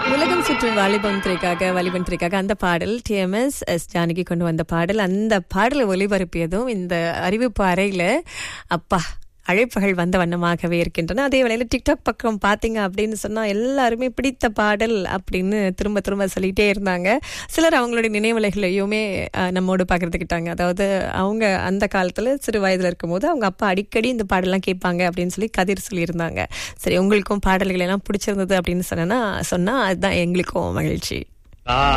உலகம் சுற்றும் வாலிபம் திரைக்காக வாலிபன் திரைக்காக அந்த பாடல் டிஎம்எஸ் எஸ் ஜானகி கொண்டு வந்த பாடல் அந்த பாடலை ஒளிபரப்பியதும் இந்த அறிவிப்பு அறையில அப்பா அழைப்புகள் வந்த வண்ணமாகவே இருக்கின்றன அதே வேளையில் டிக்டாக் பக்கம் பார்த்தீங்க அப்படின்னு சொன்னால் எல்லாருமே பிடித்த பாடல் அப்படின்னு திரும்ப திரும்ப சொல்லிகிட்டே இருந்தாங்க சிலர் அவங்களுடைய நினைவலைகளையுமே அஹ், நம்மோடு பகிர்ந்துக்கிட்டாங்க அதாவது அவங்க அந்த காலத்தில் சிறு வயதில் இருக்கும்போது அவங்க அப்பா அடிக்கடி இந்த பாடலாம் கேட்பாங்க அப்படின்னு சொல்லி கதிர் சொல்லியிருந்தாங்க சரி உங்களுக்கும் பாடல்கள் எல்லாம் பிடிச்சிருந்தது அப்படின்னு சொன்னா சொன்னால் அதுதான் எங்களுக்கும் மகிழ்ச்சி